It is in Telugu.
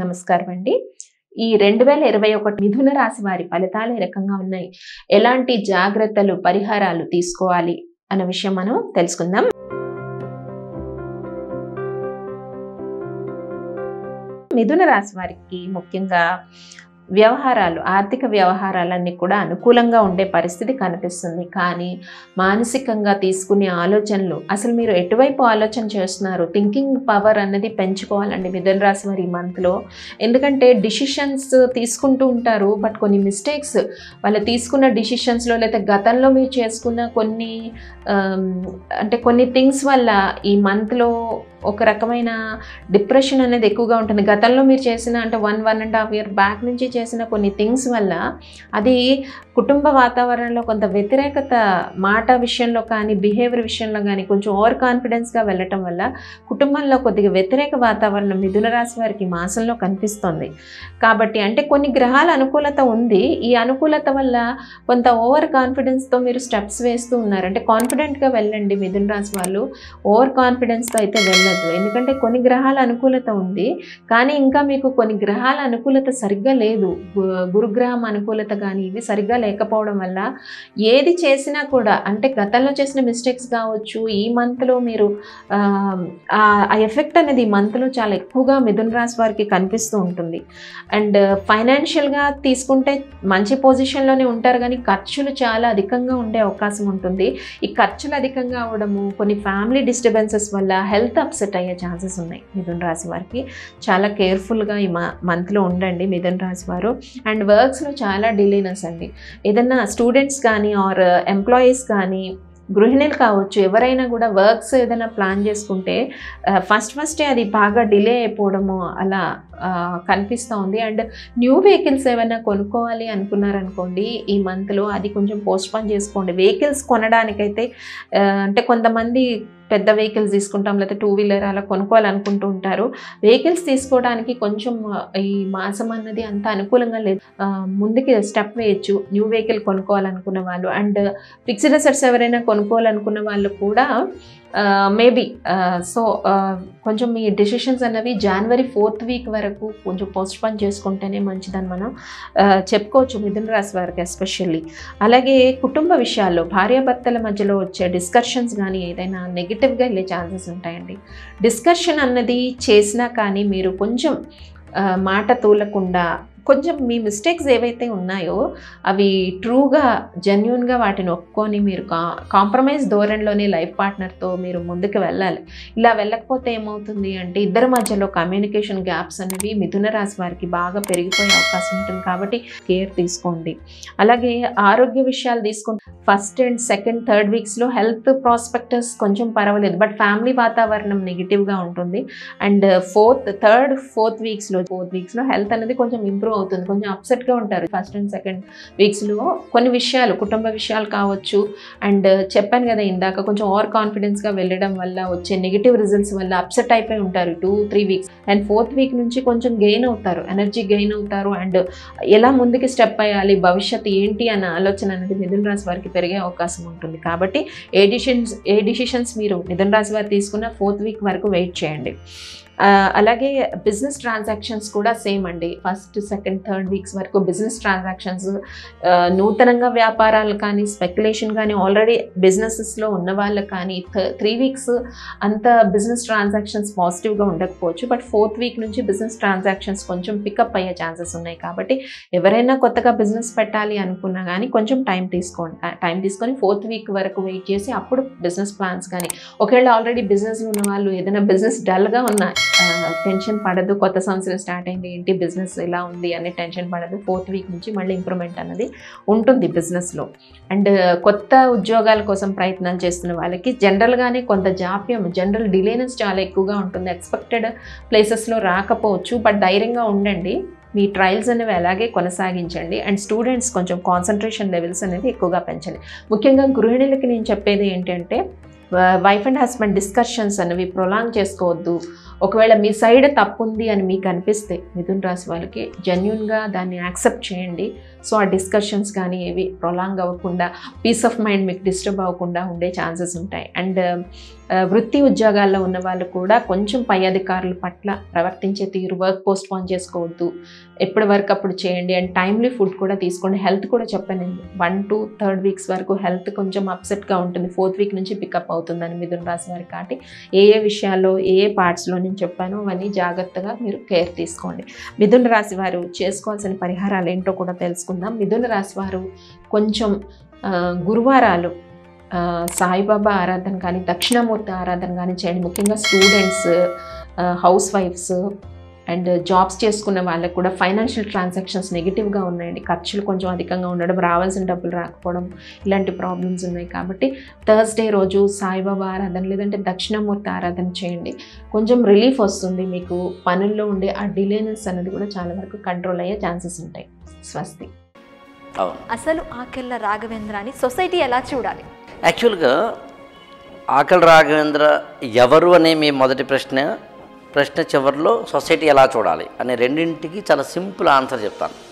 నమస్కారం అండి ఈ రెండు వేల ఇరవై ఒకటి మిథున రాశి వారి ఫలితాలు ఏ రకంగా ఉన్నాయి ఎలాంటి జాగ్రత్తలు పరిహారాలు తీసుకోవాలి అన్న విషయం మనం తెలుసుకుందాం మిథున రాశి వారికి ముఖ్యంగా వ్యవహారాలు ఆర్థిక వ్యవహారాలన్నీ కూడా అనుకూలంగా ఉండే పరిస్థితి కనిపిస్తుంది కానీ మానసికంగా తీసుకునే ఆలోచనలు అసలు మీరు ఎటువైపు ఆలోచన చేస్తున్నారు థింకింగ్ పవర్ అన్నది పెంచుకోవాలండి మిథున రాశి వారి ఈ మంత్లో ఎందుకంటే డిసిషన్స్ తీసుకుంటూ ఉంటారు బట్ కొన్ని మిస్టేక్స్ వాళ్ళు తీసుకున్న డిసిషన్స్లో లేదా గతంలో మీరు చేసుకున్న కొన్ని ఆమ్, అంటే కొన్ని థింగ్స్ వల్ల ఈ మంత్లో ఒక రకమైన డిప్రెషన్ అనేది ఎక్కువగా ఉంటుంది గతంలో మీరు చేసిన అంటే one one and half year back నుంచి చేసిన కొన్ని థింగ్స్ వల్ల అది కుటుంబ వాతావరణంలో కొంత వ్యతిరేకత మాట విషయంలో కానీ బిహేవియర్ విషయంలో కానీ కొంచెం ఓవర్ కాన్ఫిడెన్స్గా వెళ్ళటం వల్ల కుటుంబంలో కొద్దిగా వ్యతిరేక వాతావరణం మిథున రాశి వారికి ఈ మాసంలో కనిపిస్తుంది కాబట్టి అంటే కొన్ని గ్రహాల అనుకూలత ఉంది ఈ అనుకూలత వల్ల కొంత ఓవర్ కాన్ఫిడెన్స్తో మీరు స్టెప్స్ వేస్తూ ఉన్నారు అంటే కాన్ఫిడెంట్గా వెళ్ళండి మిథున రాశి వాళ్ళు ఓవర్ కాన్ఫిడెన్స్తో అయితే వెళ్ళదు ఎందుకంటే కొన్ని గ్రహాల అనుకూలత ఉంది కానీ ఇంకా మీకు కొన్ని గ్రహాల అనుకూలత సరిగ్గా లేదు గు- గురుగ్రహం అనుకూలత కానీ ఇవి సరిగ్గా లేకపోవడం వల్ల ఏది చేసినా కూడా అంటే గతంలో చేసిన మిస్టేక్స్ కావచ్చు ఈ మంత్లో మీరు ఆ, ఆ ఎఫెక్ట్ అనేది ఈ మంత్లో చాలా ఎక్కువగా మిథున రాశి వారికి కనిపిస్తూ ఉంటుంది అండ్ ఫైనాన్షియల్గా తీసుకుంటే మంచి పొజిషన్లోనే ఉంటారు కానీ ఖర్చులు చాలా అధికంగా ఉండే అవకాశం ఉంటుంది ఈ ఖర్చులు అధికంగా అవడము కొన్ని ఫ్యామిలీ డిస్టర్బెన్సెస్ వల్ల హెల్త్ అప్సెట్ అయ్యే ఛాన్సెస్ ఉన్నాయి మిథున రాశి వారికి చాలా కేర్ఫుల్గా ఈ మంత్లో ఉండండి మిథున రాశి వారు అండ్ వర్క్స్లో చాలా డిలేనెస్ అండి ఏదన్నా స్టూడెంట్స్ కానీ ఆర్ ఎంప్లాయీస్ కానీ గృహిణులు కావచ్చు ఎవరైనా కూడా వర్క్స్ ఏదైనా ప్లాన్ చేసుకుంటే ఫస్ట్ ఫస్టే అది బాగా డిలే అయిపోవడము అలా కనిపిస్తూ ఉంది అండ్ న్యూ వెహికల్స్ ఏమైనా కొనుక్కోవాలి అనుకున్నారనుకోండి ఈ మంత్లో అది కొంచెం పోస్ట్పోన్ చేసుకోండి వెహికల్స్ కొనడానికైతే ఆ, అంటే కొంతమంది పెద్ద వెహికల్స్ తీసుకుంటాం లేకపోతే టూ వీలర్ అలా కొనుక్కోవాలనుకుంటూ ఉంటారు వెహికల్స్ తీసుకోవడానికి కొంచెం ఆ, ఈ మాసం అన్నది అంత అనుకూలంగా లేదు ఆ, ముందుకి స్టెప్ వేయచ్చు న్యూ వెహికల్ కొనుక్కోవాలనుకున్న వాళ్ళు అండ్ ఫిక్స్డ్ అసెట్స్ ఎవరైనా కొనుక్కోవాలనుకున్న వాళ్ళు కూడా మేబీ సో కొంచెం మీ డెసిషన్స్ అన్నవి జనవరి ఫోర్త్ వీక్ వరకు కొంచెం పోస్ట్పోన్ చేసుకుంటేనే మంచిదని మనం ఆ, చెప్పుకోవచ్చు మిథున రాశి వారికి ఎస్పెషల్లీ అలాగే కుటుంబ విషయాల్లో భార్యాభర్తల మధ్యలో వచ్చే డిస్కషన్స్ కానీ ఏదైనా నెగిటివ్గా వెళ్ళే ఛాన్సెస్ ఉంటాయండి డిస్కషన్ అన్నది చేసినా కానీ మీరు కొంచెం ఆ, మాట తూలకుండా కొంచెం మీ మిస్టేక్స్ ఏవైతే ఉన్నాయో అవి ట్రూగా జెన్యున్గా వాటిని ఒప్పుకొని మీరు కా కాంప్రమైజ్ ధోరణిలోనే లైఫ్ పార్ట్నర్తో మీరు ముందుకు వెళ్ళాలి ఇలా వెళ్ళకపోతే ఏమవుతుంది అంటే ఇద్దరి మధ్యలో కమ్యూనికేషన్ గ్యాప్స్ అనేవి మిథున రాశి వారికి బాగా పెరిగిపోయే అవకాశం ఉంటుంది కాబట్టి కేర్ తీసుకోండి అలాగే ఆరోగ్య విషయాలు తీసుకుంటే ఫస్ట్ అండ్ సెకండ్ థర్డ్ వీక్స్లో హెల్త్ ప్రాస్పెక్టస్ కొంచెం పర్వాలేదు బట్ ఫ్యామిలీ వాతావరణం నెగిటివ్గా ఉంటుంది అండ్ ఫోర్త్ థర్డ్ ఫోర్త్ వీక్స్లో ఫోర్త్ వీక్స్లో హెల్త్ అనేది కొంచెం ఇంప్రూవ్ అవుతుంది కొంచెం అప్సెట్గా ఉంటారు ఫస్ట్ అండ్ సెకండ్ వీక్స్లో కొన్ని విషయాలు కుటుంబ విషయాలు కావచ్చు అండ్ చెప్పాను కదా ఇందాక కొంచెం ఓవర్ కాన్ఫిడెన్స్గా వెళ్ళడం వల్ల వచ్చే నెగిటివ్ రిజల్ట్స్ వల్ల అప్సెట్ అయిపోయి ఉంటారు two three weeks and fourth week నుంచి కొంచెం గెయిన్ అవుతారు ఎనర్జీ గెయిన్ అవుతారు అండ్ ఎలా ముందుకు స్టెప్ అయ్యాలి భవిష్యత్ ఏంటి అన్న ఆలోచన అనేది మిథున రాశి వారికి పెరిగే అవకాశం ఉంటుంది కాబట్టి ఏ డిసిషన్స్ ఏ డిసిషన్స్ మీరు మిథున రాశి వారు తీసుకున్న ఫోర్త్ వీక్ వరకు వెయిట్ చేయండి ఆ, అలాగే బిజినెస్ ట్రాన్సాక్షన్స్ కూడా సేమ్ అండి ఫస్ట్ సెకండ్ థర్డ్ వీక్స్ వరకు బిజినెస్ ట్రాన్సాక్షన్స్ నూతనంగా వ్యాపారాలు కానీ స్పెక్యులేషన్ కానీ ఆల్రెడీ బిజినెసెస్లో ఉన్న వాళ్ళకి కానీ త్రీ వీక్స్ అంత బిజినెస్ ట్రాన్సాక్షన్స్ పాజిటివ్గా ఉండకపోవచ్చు బట్ ఫోర్త్ వీక్ నుంచి బిజినెస్ ట్రాన్సాక్షన్స్ కొంచెం పికప్ అయ్యే ఛాన్సెస్ ఉన్నాయి కాబట్టి ఎవరైనా కొత్తగా బిజినెస్ పెట్టాలి అనుకున్నా కానీ కొంచెం టైం తీసుకోండి టైం తీసుకొని ఫోర్త్ వీక్ వరకు వెయిట్ చేసి అప్పుడు బిజినెస్ ప్లాన్స్ కానీ ఒకవేళ ఆల్రెడీ బిజినెస్లో ఉన్న వాళ్ళు ఏదైనా బిజినెస్ డల్గా ఉన్న టెన్షన్ పడదు కొత్త సంవత్సరం స్టార్ట్ అయింది ఏంటి బిజినెస్ ఎలా ఉంది అనే టెన్షన్ పడదు ఫోర్త్ వీక్ నుంచి మళ్ళీ ఇంప్రూవ్మెంట్ అన్నది ఉంటుంది బిజినెస్లో అండ్ కొత్త ఉద్యోగాల కోసం ప్రయత్నాలు చేస్తున్న వాళ్ళకి జనరల్గానే కొంత జాప్యం జనరల్ డిలేనెస్ చాలా ఎక్కువగా ఉంటుంది ఎక్స్పెక్టెడ్ ప్లేసెస్లో రాకపోవచ్చు బట్ ధైర్యంగా ఉండండి మీ ట్రయల్స్ అనేవి అలాగే కొనసాగించండి అండ్ స్టూడెంట్స్ కొంచెం కాన్సన్ట్రేషన్ లెవెల్స్ అనేవి ఎక్కువగా పెంచండి ముఖ్యంగా గృహిణులకి నేను చెప్పేది ఏంటంటే వైఫ్ అండ్ హస్బెండ్ డిస్కషన్స్ అనేవి ప్రొలాంగ్ చేసుకోవద్దు ఒకవేళ మీ సైడ్ తప్పు ఉంది అని మీకు అనిపిస్తే మిథున్ రాశి వాళ్ళకి జెన్యున్గా దాన్ని యాక్సెప్ట్ చేయండి సో ఆ డిస్కషన్స్ కానీ ఏవి ప్రొలాంగ్ అవ్వకుండా పీస్ ఆఫ్ మైండ్ మీకు డిస్టర్బ్ అవ్వకుండా ఉండే ఛాన్సెస్ ఉంటాయి అండ్ వృత్తి ఉద్యోగాల్లో ఉన్న వాళ్ళు కూడా కొంచెం పై అధికారుల పట్ల ప్రవర్తించే తీరు వర్క్ పోస్ట్ పోన్ చేసుకోవద్దు ఎప్పటి వరకు అప్పుడు చేయండి అండ్ టైమ్లీ ఫుడ్ కూడా తీసుకోండి హెల్త్ కూడా చెప్పాను నేను వన్ టు థర్డ్ వీక్స్ వరకు హెల్త్ కొంచెం అప్సెట్గా ఉంటుంది ఫోర్త్ వీక్ నుంచి పికప్ అవుతుందని మిథున రాశి వారి కాబట్టి ఏ ఏ విషయాల్లో ఏ ఏ పార్ట్స్లో నేను చెప్పానో అవన్నీ జాగ్రత్తగా మీరు కేర్ తీసుకోండి మిథున రాశి వారు చేసుకోవాల్సిన పరిహారాలు ఏంటో కూడా తెలుసుకుందాం మిథున రాశి వారు కొంచెం ఆ, గురువారాలు ఆ, సాయిబాబా ఆరాధన కానీ దక్షిణామూర్తి ఆరాధన కానీ చేయండి ముఖ్యంగా స్టూడెంట్స్ హౌస్ వైఫ్స్ అండ్ జాబ్స్ చేసుకున్న వాళ్ళకు కూడా ఫైనాన్షియల్ ట్రాన్సాక్షన్స్ నెగిటివ్గా ఉన్నాయండి ఖర్చులు కొంచెం అధికంగా ఉండడం రావాల్సిన డబ్బులు రాకపోవడం ఇలాంటి ప్రాబ్లమ్స్ ఉన్నాయి కాబట్టి థర్స్డే రోజు సాయిబాబా ఆరాధన లేదంటే దక్షిణామూర్తి ఆరాధన చేయండి కొంచెం రిలీఫ్ వస్తుంది మీకు పనుల్లో ఉండే ఆ డిలేనెస్ అనేది కూడా చాలా వరకు కంట్రోల్ అయ్యే ఛాన్సెస్ ఉంటాయి స్వస్తి అవును అసలు ఆకెళ్ళ రాఘవేంద్రాని సొసైటీ ఎలా చూడాలి యాక్చువల్గా ఆకలి రాఘవేంద్ర ఎవరు అనే మీ మొదటి ప్రశ్న ప్రశ్న చివరిలో సొసైటీ ఎలా చూడాలి అనే రెండింటికి చాలా సింపుల్ ఆన్సర్ చెప్తాను